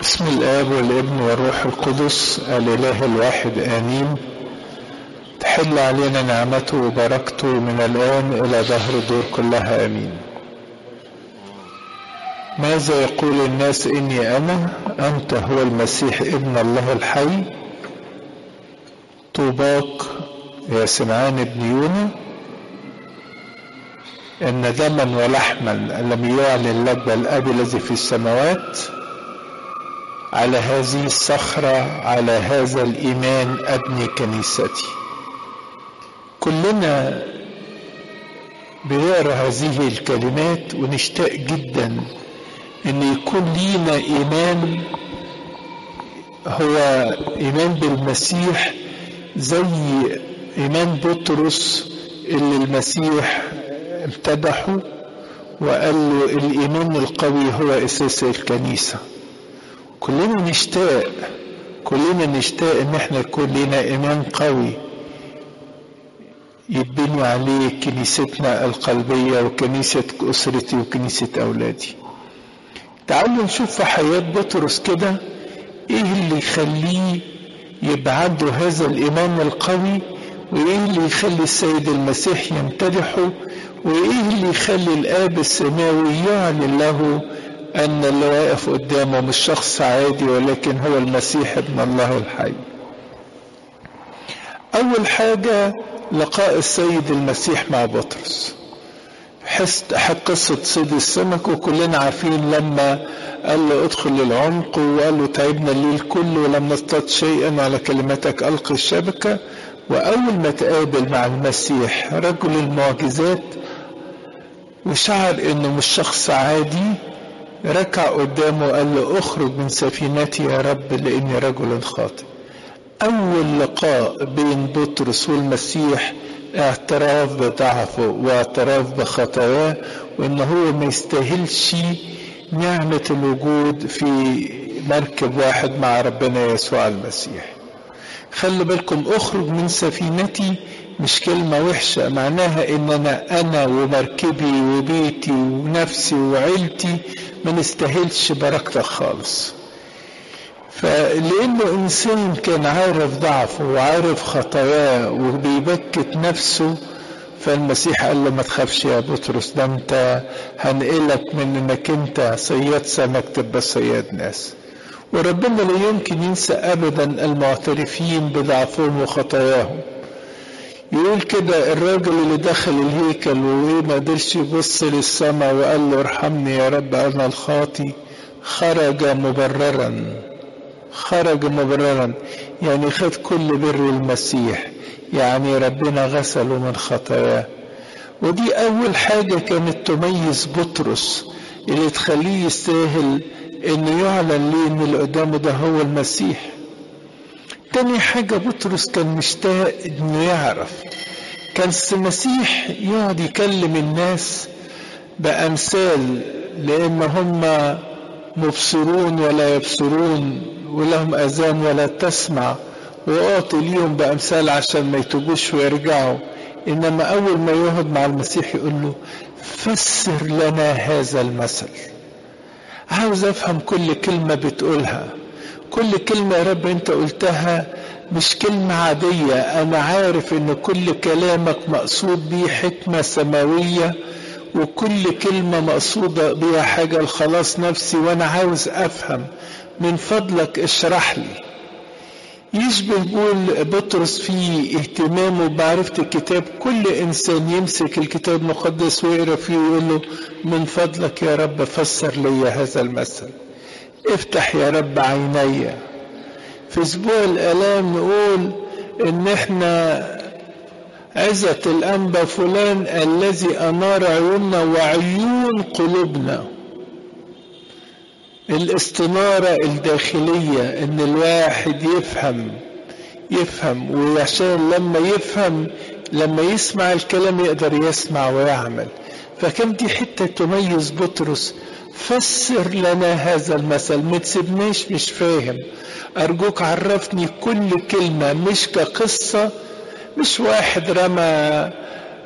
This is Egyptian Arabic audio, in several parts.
بسم الآب والابن والروح القدس الإله الواحد آمين تحل علينا نعمته وبركته من الآن إلى دهر الدور كلها آمين ماذا يقول الناس إني أنا أنت هو المسيح ابن الله الحي طوباك يا سمعان بن يونا إن دما ولحما لم يعلن لك بل أبي الذي في السماوات على هذه الصخرة على هذا الإيمان أبني كنيستي كلنا بنقرا هذه الكلمات ونشتاق جدا ان يكون لينا ايمان هو ايمان بالمسيح زي ايمان بطرس اللي المسيح امتدحه وقال له الايمان القوي هو اساس الكنيسه كلنا نشتاق كلنا نشتاق ان احنا يكون لنا ايمان قوي يتبني عليه كنيستنا القلبية وكنيسة أسرتي وكنيسة أولادي تعالوا نشوف في حياة بطرس كده ايه اللي يخليه يبقى عنده هذا الإيمان القوي وايه اللي يخلي السيد المسيح يمتدحه وايه اللي يخلي الآب السماوي يعلن له أن اللي واقف قدامه مش شخص عادي ولكن هو المسيح ابن الله الحي أول حاجة لقاء السيد المسيح مع بطرس حست قصة صيد السمك وكلنا عارفين لما قال له ادخل للعمق وقال له تعبنا الليل كله ولم نصطاد شيئا على كلمتك ألقي الشبكة وأول ما تقابل مع المسيح رجل المعجزات وشعر انه مش شخص عادي ركع قدامه وقال له اخرج من سفينتي يا رب لاني رجل خاطئ اول لقاء بين بطرس والمسيح اعتراف بضعفه واعتراف بخطاياه وان هو ما يستاهلش نعمة الوجود في مركب واحد مع ربنا يسوع المسيح خلي بالكم اخرج من سفينتي مش كلمة وحشة معناها ان انا انا ومركبي وبيتي ونفسي وعيلتي ما نستاهلش بركتك خالص فلانه انسان كان عارف ضعفه وعارف خطاياه وبيبكت نفسه فالمسيح قال له ما تخافش يا بطرس ده انت هنقلك من انك انت صياد سمك تبقى صياد ناس وربنا لا يمكن ينسى ابدا المعترفين بضعفهم وخطاياهم يقول كده الراجل اللي دخل الهيكل وما قدرش يبص للسماء وقال له ارحمني يا رب انا الخاطي خرج مبررا خرج مبررا يعني خد كل بر المسيح يعني ربنا غسله من خطاياه ودي اول حاجة كانت تميز بطرس اللي تخليه يستاهل انه يعلن ليه ان اللي قدامه ده هو المسيح تاني حاجة بطرس كان مشتاق انه يعرف كان المسيح يقعد يكلم الناس بأمثال لأن هم مبصرون ولا يبصرون ولهم أذان ولا تسمع وأعطي ليهم بأمثال عشان ما يتوبوش ويرجعوا إنما أول ما يقعد مع المسيح يقول له فسر لنا هذا المثل عاوز أفهم كل كلمة بتقولها كل كلمة يا رب أنت قلتها مش كلمة عادية أنا عارف إن كل كلامك مقصود بيه حكمة سماوية وكل كلمة مقصودة بيها حاجة لخلاص نفسي وأنا عاوز أفهم من فضلك اشرح لي يشبه بيقول بطرس في اهتمامه بمعرفة الكتاب كل إنسان يمسك الكتاب المقدس ويقرأ فيه ويقول له من فضلك يا رب فسر لي هذا المثل افتح يا رب عيني في اسبوع الالام نقول ان احنا عزة الانبا فلان الذي انار عيوننا وعيون قلوبنا الاستنارة الداخلية ان الواحد يفهم يفهم وعشان لما يفهم لما يسمع الكلام يقدر يسمع ويعمل فكم دي حتة تميز بطرس فسر لنا هذا المثل ما تسيبناش مش فاهم أرجوك عرفني كل كلمة مش كقصة مش واحد رمى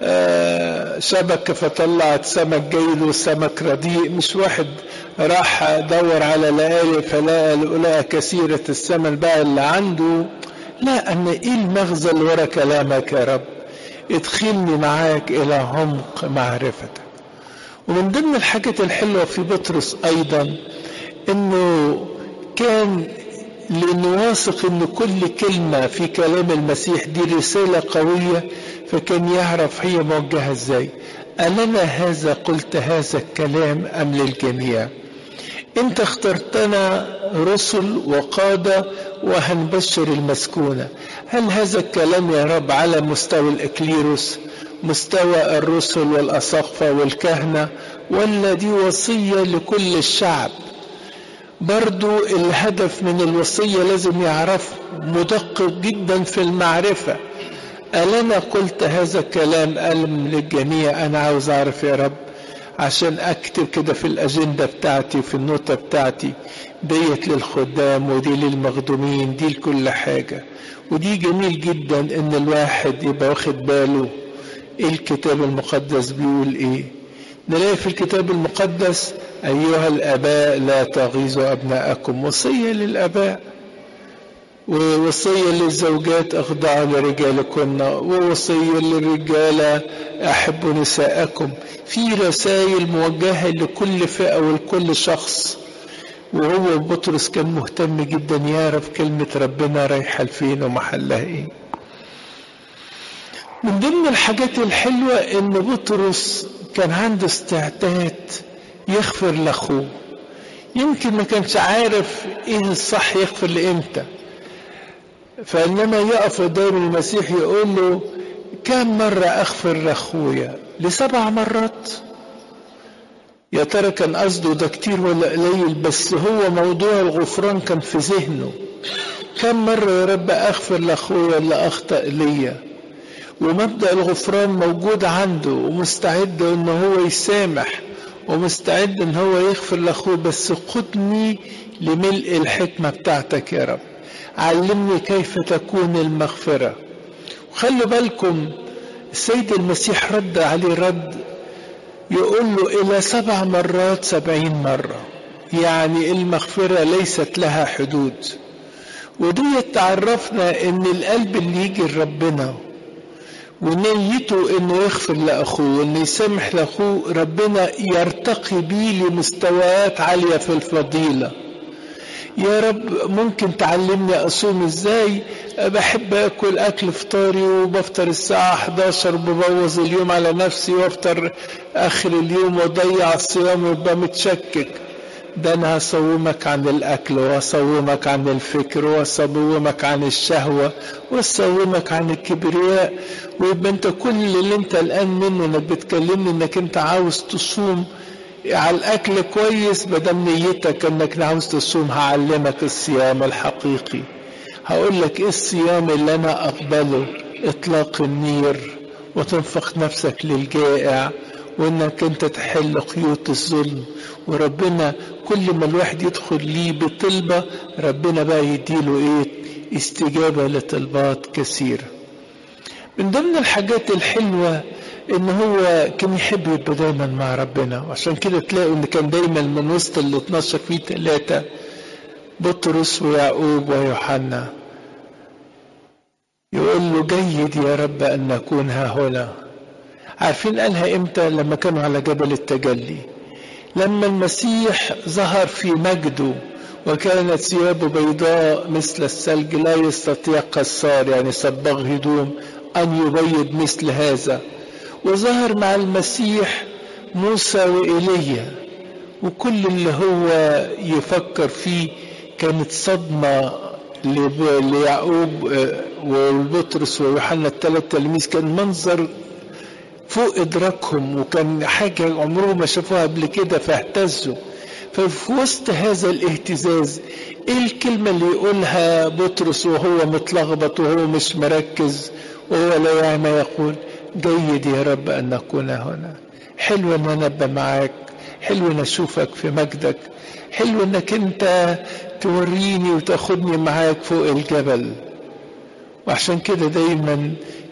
آه شبكة فطلعت سمك جيد وسمك رديء مش واحد راح دور على لقالي فلقى لقلاء كثيرة الثمن بقى اللي عنده لا أن إيه المغزى اللي ورا كلامك يا رب ادخلني معاك إلى عمق معرفتك ومن ضمن الحاجات الحلوة في بطرس أيضا إنه كان لأنه واثق إن كل كلمة في كلام المسيح دي رسالة قوية فكان يعرف هي موجهة إزاي ألنا هذا قلت هذا الكلام أم للجميع أنت اخترتنا رسل وقادة وهنبشر المسكونة هل هذا الكلام يا رب على مستوى الإكليروس مستوى الرسل والأساقفة والكهنة ولا دي وصية لكل الشعب برضو الهدف من الوصية لازم يعرفه مدقق جدا في المعرفة ألنا قلت هذا الكلام ألم للجميع أنا عاوز أعرف يا رب عشان أكتب كده في الأجندة بتاعتي في النوتة بتاعتي ديت للخدام ودي للمخدومين دي لكل حاجة ودي جميل جدا إن الواحد يبقى واخد باله إيه الكتاب المقدس بيقول إيه نلاقي في الكتاب المقدس أيها الآباء لا تغيظوا أبناءكم وصية للآباء ووصية للزوجات اخضعوا لرجالكن ووصية للرجال أحبوا نساءكم في رسائل موجهة لكل فئة ولكل شخص وهو بطرس كان مهتم جدا يعرف كلمة ربنا رايحة لفين ومحلها ايه من ضمن الحاجات الحلوة ان بطرس كان عنده استعداد يغفر لاخوه يمكن ما كانش عارف ايه الصح يغفر لامتى فانما يقف قدام المسيح يقول له كم مرة اغفر لاخويا لسبع مرات يا ترى كان قصده ده كتير ولا قليل بس هو موضوع الغفران كان في ذهنه كم مرة يا رب اغفر لاخويا اللي اخطأ ليا ومبدأ الغفران موجود عنده ومستعد ان هو يسامح ومستعد ان هو يغفر لاخوه بس قدني لملء الحكمة بتاعتك يا رب علمني كيف تكون المغفرة وخلوا بالكم السيد المسيح رد عليه رد يقول له إلى سبع مرات سبعين مرة يعني المغفرة ليست لها حدود ودي تعرفنا ان القلب اللي يجي لربنا ونيته انه يغفر لاخوه وانه يسامح لاخوه ربنا يرتقي بيه لمستويات عاليه في الفضيله يا رب ممكن تعلمني اصوم ازاي بحب اكل اكل فطاري وبفطر الساعة 11 وببوظ اليوم على نفسي وافطر اخر اليوم واضيع الصيام وابقى متشكك ده انا هصومك عن الاكل واصومك عن الفكر واصومك عن الشهوة واصومك عن الكبرياء ويبقى انت كل اللي انت الان منه انك بتكلمني انك انت عاوز تصوم على الاكل كويس مادام نيتك انك عاوز تصوم هعلمك الصيام الحقيقي هقول لك ايه الصيام اللي انا اقبله اطلاق النير وتنفق نفسك للجائع وانك انت تحل قيود الظلم وربنا كل ما الواحد يدخل ليه بطلبة ربنا بقى يديله ايه استجابة لطلبات كثيرة من ضمن الحاجات الحلوة ان هو كان يحب يبقى دايما مع ربنا وعشان كده تلاقوا ان كان دايما من وسط ال 12 في ثلاثة بطرس ويعقوب ويوحنا يقول له جيد يا رب ان نكون ها هنا عارفين قالها امتى لما كانوا على جبل التجلي لما المسيح ظهر في مجده وكانت ثيابه بيضاء مثل الثلج لا يستطيع قصار يعني صباغ هدوم ان يبيض مثل هذا وظهر مع المسيح موسى وإيليا وكل اللي هو يفكر فيه كانت صدمة ليعقوب وبطرس ويوحنا الثلاث تلاميذ كان منظر فوق إدراكهم وكان حاجة عمرهم ما شافوها قبل كده فاهتزوا ففي وسط هذا الاهتزاز ايه الكلمة اللي يقولها بطرس وهو متلخبط وهو مش مركز وهو لا يعني ما يقول جيد يا رب أن نكون هنا حلو أن أنا أبقى معاك حلو أن أشوفك في مجدك حلو أنك أنت توريني وتاخدني معاك فوق الجبل وعشان كده دايما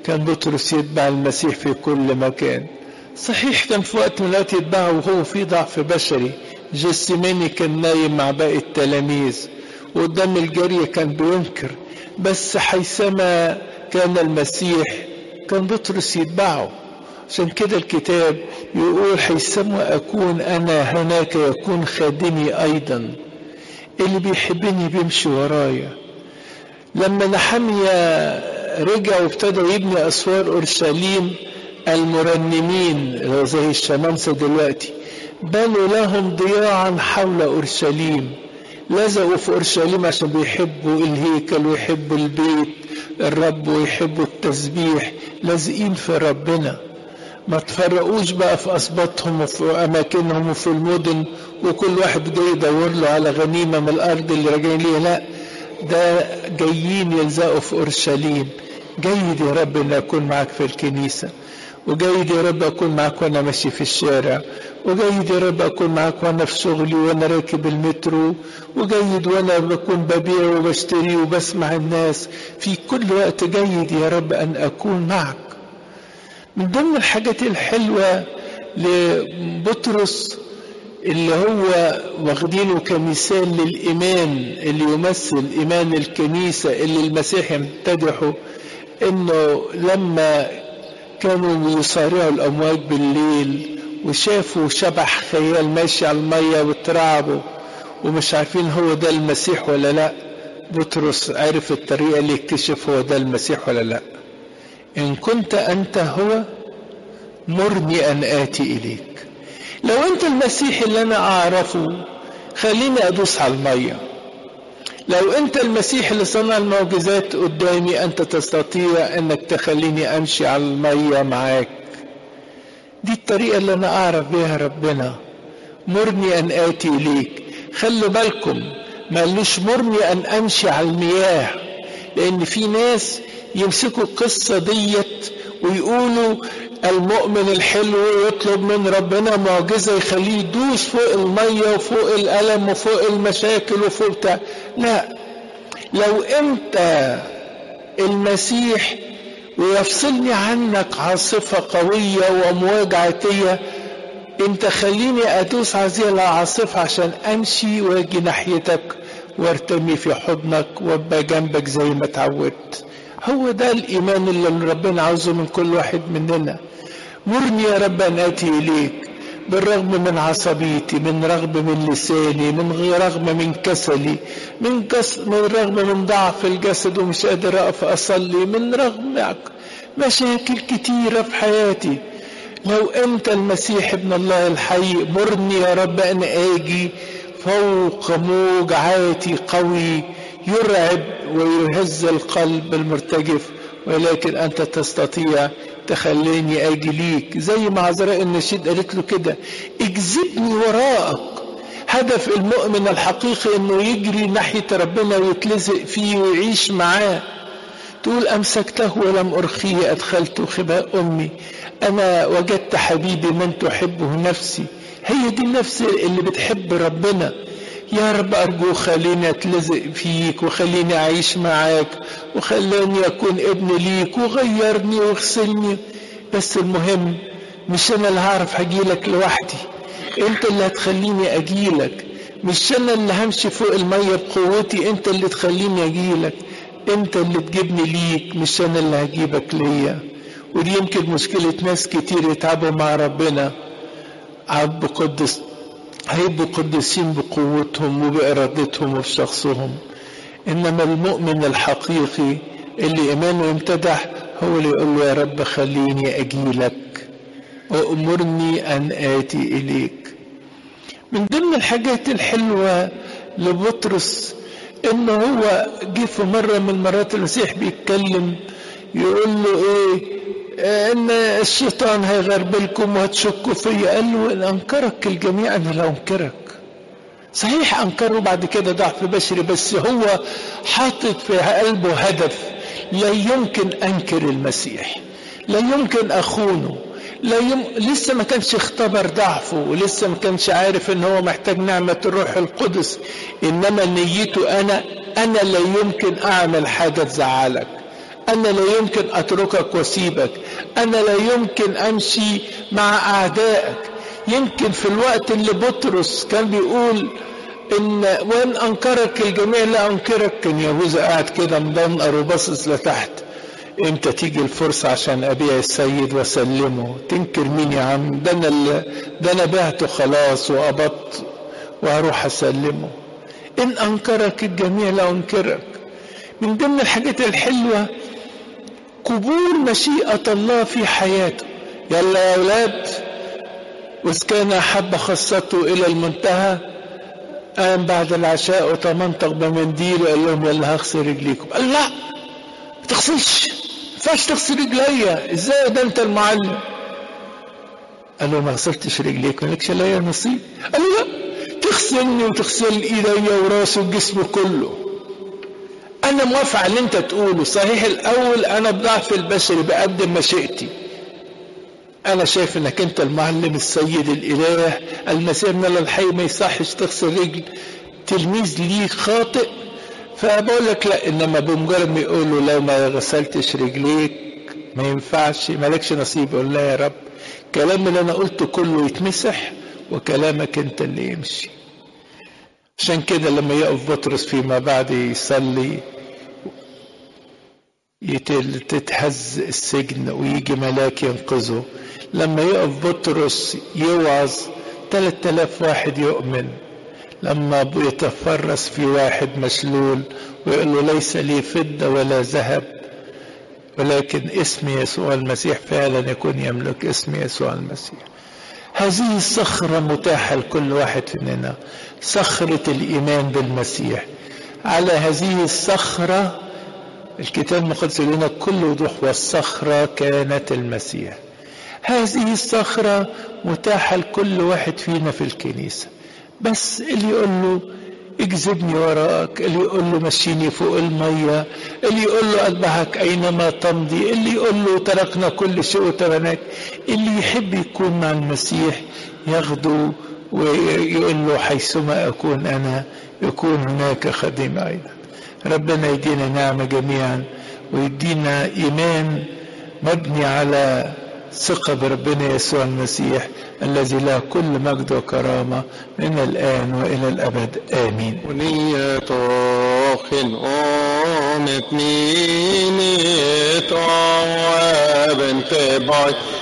كان بطرس يتبع المسيح في كل مكان صحيح كان في وقت من الوقت يتبعه وهو في ضعف بشري جسماني كان نايم مع باقي التلاميذ وقدام الجارية كان بينكر بس حيثما كان المسيح كان بطرس يتبعه عشان كده الكتاب يقول حيثما أكون أنا هناك يكون خادمي أيضا اللي بيحبني بيمشي ورايا لما نحمية رجع وابتدى يبني أسوار أورشليم المرنمين زي الشمامسة دلوقتي بنوا لهم ضياعا حول أورشليم لزقوا في أورشليم عشان بيحبوا الهيكل ويحبوا البيت الرب ويحبوا التسبيح لازقين في ربنا ما تفرقوش بقى في أسباطهم وفي أماكنهم وفي المدن وكل واحد جاي يدور له على غنيمة من الأرض اللي راجعين ليها لا ده جايين يلزقوا في أورشليم جيد يا رب أن أكون معك في الكنيسة وجيد يا رب أكون معك وأنا ماشي في الشارع وجيد يا رب أكون معك وأنا في شغلي وأنا راكب المترو وجيد وأنا بكون ببيع وبشتري وبسمع الناس في كل وقت جيد يا رب أن أكون معك من ضمن الحاجات الحلوة لبطرس اللي هو واخدينه كمثال للإيمان اللي يمثل إيمان الكنيسة اللي المسيح يمتدحه إنه لما كانوا يصارعوا الأمواج بالليل وشافوا شبح خيال ماشي على المية واترعبوا ومش عارفين هو ده المسيح ولا لا بطرس عرف الطريقة اللي يكتشف هو ده المسيح ولا لا إن كنت أنت هو مرني أن آتي إليك لو أنت المسيح اللي أنا أعرفه خليني أدوس على المية لو أنت المسيح اللي صنع المعجزات قدامي أنت تستطيع أنك تخليني أمشي على المية معاك دي الطريقة اللي أنا أعرف بها ربنا مرني أن آتي إليك خلوا بالكم ما قالوش مرني أن أمشي على المياه لأن في ناس يمسكوا القصة ديت ويقولوا المؤمن الحلو يطلب من ربنا معجزة يخليه يدوس فوق المية وفوق الألم وفوق المشاكل وفوق بتاع لا لو أنت المسيح ويفصلني عنك عاصفة قوية وأمواج عاتية انت خليني ادوس هذه العاصفة عشان امشي واجي ناحيتك وارتمي في حضنك وابقى جنبك زي ما اتعودت هو ده الايمان اللي ربنا عاوزه من كل واحد مننا مرني يا رب ان اتي اليك بالرغم من عصبيتي من رغم من لساني من رغم من كسلي من, كس من رغم من ضعف الجسد ومش قادر اقف اصلي من رغم مشاكل كتيرة في حياتي لو انت المسيح ابن الله الحي مرني يا رب ان اجي فوق موج عاتي قوي يرعب ويهز القلب المرتجف ولكن انت تستطيع تخليني اجي ليك زي ما عذراء النشيد قالت له كده اجذبني وراءك هدف المؤمن الحقيقي انه يجري ناحيه ربنا ويتلزق فيه ويعيش معاه تقول أمسكته ولم أرخيه أدخلت خباء أمي أنا وجدت حبيبي من تحبه نفسي هي دي النفس اللي بتحب ربنا يا رب أرجو خليني أتلزق فيك وخليني أعيش معاك وخليني أكون ابن ليك وغيرني واغسلني بس المهم مش أنا اللي هعرف أجيلك لوحدي أنت اللي هتخليني أجيلك مش أنا اللي همشي فوق المية بقوتي أنت اللي تخليني أجيلك انت اللي تجيبني ليك مش انا اللي هجيبك ليا ودي يمكن مشكلة ناس كتير يتعبوا مع ربنا عب قدس هيبقوا قدسين بقوتهم وبإرادتهم وبشخصهم إنما المؤمن الحقيقي اللي إيمانه يمتدح هو اللي يقول له يا رب خليني أجيلك وأمرني أن آتي إليك من ضمن الحاجات الحلوة لبطرس ان هو جه في مره من المرات المسيح بيتكلم يقول له ايه ان الشيطان هيغربلكم وهتشكوا فيا قال له ان انكرك الجميع انا لا انكرك صحيح انكره بعد كده ضعف بشري بس هو حاطط في قلبه هدف لا يمكن انكر المسيح لا يمكن اخونه لا يم... لسه ما كانش اختبر ضعفه ولسه ما كانش عارف ان هو محتاج نعمة الروح القدس انما نيته انا انا لا يمكن اعمل حاجة تزعلك أنا لا يمكن أتركك وأسيبك أنا لا يمكن أمشي مع أعدائك يمكن في الوقت اللي بطرس كان بيقول إن وإن أنكرك الجميع لا أنكرك كان يهوذا قاعد كده مدمر وباصص لتحت امتى تيجي الفرصة عشان ابيع السيد واسلمه تنكر مين يا عم ده انا اللي ده انا بعته خلاص وقبضت وهروح اسلمه ان انكرك الجميع لا انكرك من ضمن الحاجات الحلوة قبول مشيئة الله في حياته يلا يا اولاد واذ كان احب خاصته الى المنتهى قام بعد العشاء وتمنطق بمنديل وقال لهم يلا هغسل رجليكم قال لا ما تغسلش ينفعش تغسل رجليا ازاي ده انت المعلم قال له ما غسلتش رجليك مالكش ليا نصيب قال له لا تغسلني وتغسل ايديا وراسي وجسمي كله انا موافق على اللي انت تقوله صحيح الاول انا بضعف البشري بقدم مشيئتي انا شايف انك انت المعلم السيد الاله المسيح من الحي ما يصحش تغسل رجل تلميذ ليك خاطئ فبقول لك لا انما بمجرد ما يقول له لو ما غسلتش رجليك ما ينفعش مالكش نصيب يقول لا يا رب كلام اللي انا قلته كله يتمسح وكلامك انت اللي يمشي عشان كده لما يقف بطرس فيما بعد يصلي تتهز السجن ويجي ملاك ينقذه لما يقف بطرس يوعظ 3000 واحد يؤمن لما بيتفرس في واحد مشلول ويقول له ليس لي فضة ولا ذهب ولكن اسم يسوع المسيح فعلا يكون يملك اسم يسوع المسيح هذه الصخرة متاحة لكل واحد مننا صخرة الإيمان بالمسيح على هذه الصخرة الكتاب المقدس يقول لنا بكل وضوح والصخرة كانت المسيح هذه الصخرة متاحة لكل واحد فينا في الكنيسة بس اللي يقول له اجذبني وراءك اللي يقول له مشيني فوق المية اللي يقول له أتبعك أينما تمضي اللي يقول له تركنا كل شيء وترناك اللي يحب يكون مع المسيح ياخده ويقول له حيثما أكون أنا يكون هناك خادم أيضا ربنا يدينا نعمة جميعا ويدينا إيمان مبني على ثقة بربنا يسوع المسيح الذي له كل مجد وكرامة من الآن وإلى الأبد آمين ونية خن أمت مينيت وابن تبعي